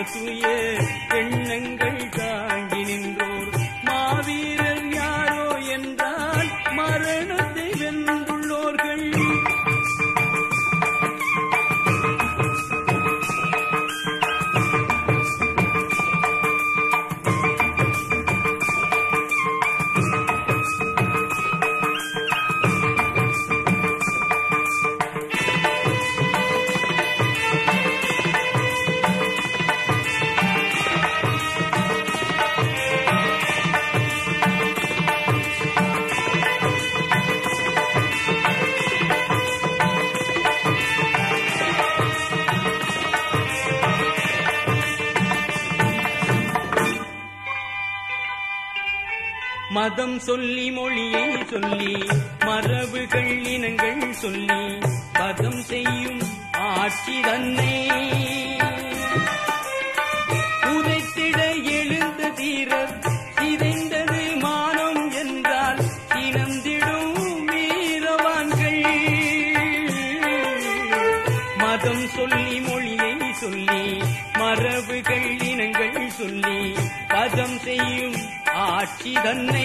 துய எண்ணங்கள் தாங்கி நின்றோர் மாவீரர் யாரோ என்றால் மரணத்தை வென்றுள்ளோர்கள் மதம் சொல்லி மொழியை சொல்லி மரபுகள் இனங்கள் சொல்லி பதம் செய்யும் ஆட்சி தன்னை உதைத்திட எழுந்த தீரர் சிதைந்தது மானம் என்றால் சினந்திடும் வீரவான்கள் மதம் சொல்லி மொழியை சொல்லி மரபுகள் இனங்கள் சொல்லி பதம் செய்யும் ஆட்சி தன்னை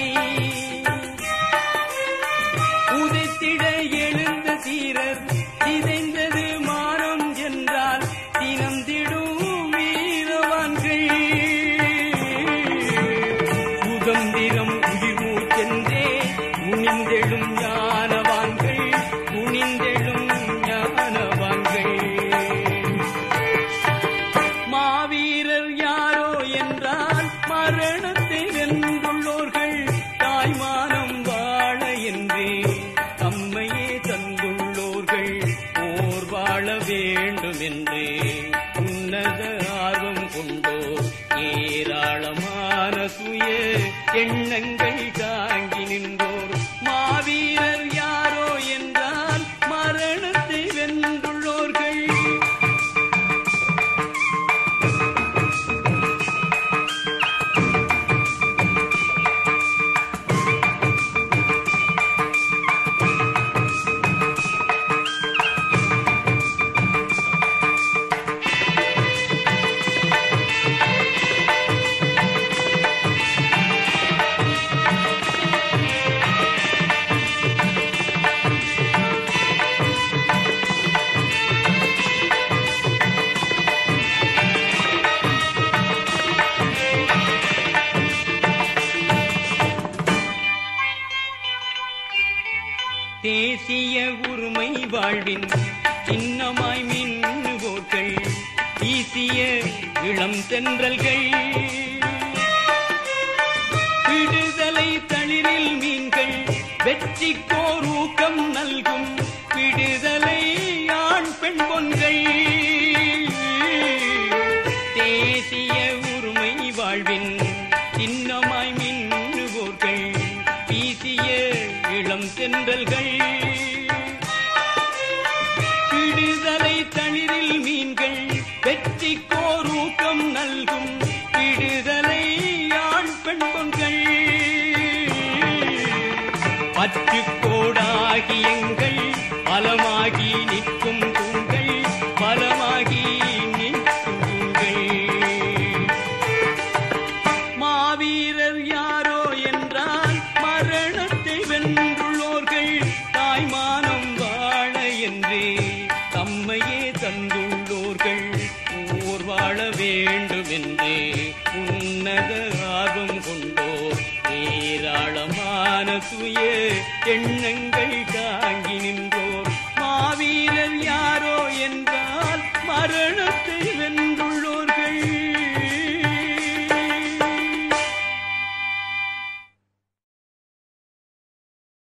உதைத்திட எழுந்த தீரர் சிதைந்தது மானம் என்றால் தினந்திடும் வீரவான்கள் சுதந்திரம் உயிர் மூச்சென்றே துணிந்தெழும் ஞானவான்கள் துணிந்தெழும் ஞானவான்கள் மாவீரர் யாரோ என்றால் மரணத்தை வென்றுள்ளோர்கள் தாய்மானம் வாழ என்று தம்மையே தந்துள்ளோர்கள் போர் வாழ வேண்டும் என்று உன்னத ஆர்வம் கொண்டோர் ஏராளமான சுய எண்ணங்கள் தாங்கி நின்றோர் மாவீரர் யாரோ என்றால் மரணத்தை வென்றுள்ளோர்கள் தேசிய உரிமை வாழ்வின் சின்னமாய் மின்னுவோர்கள் வீசிய இளம் தென்றல்கள் விடுதலை தளிரில் மீன்கள் வெற்றிக்கோர் ஊக்கம் நல்கும் விடுதலை ஆண் பெண் பொன்கள் தேசிய உரிமை வாழ்வின் சின்னமாய் மின்னுவோர்கள் வீசிய இளம் தென்றல்கள் விடுதலை தளிரில் மீன்கள் வெற்றிக்கோர் ஊக்கம் நல்கும் விடுதலை ஆண் பெண் பொன்கள் பற்றுக்கோடாகி எங்கள் பலமாகி நிற்கும் தூண்கள் பலமாகி நிற்கும் தூண்கள் மாவீரர் யாரோ என்றால் மரணத்தை வென்றுள்ளோர்கள் தாய்மானம் வாழ என்று தம்மையே தந்துள்ளோர்கள் ஊர் வாழ வேண்டும் என்று உன்னத ஆர்வம் கொண்டோர் ஏராளமான சுய எண்ணங்கள் தாங்கி நின்றோர்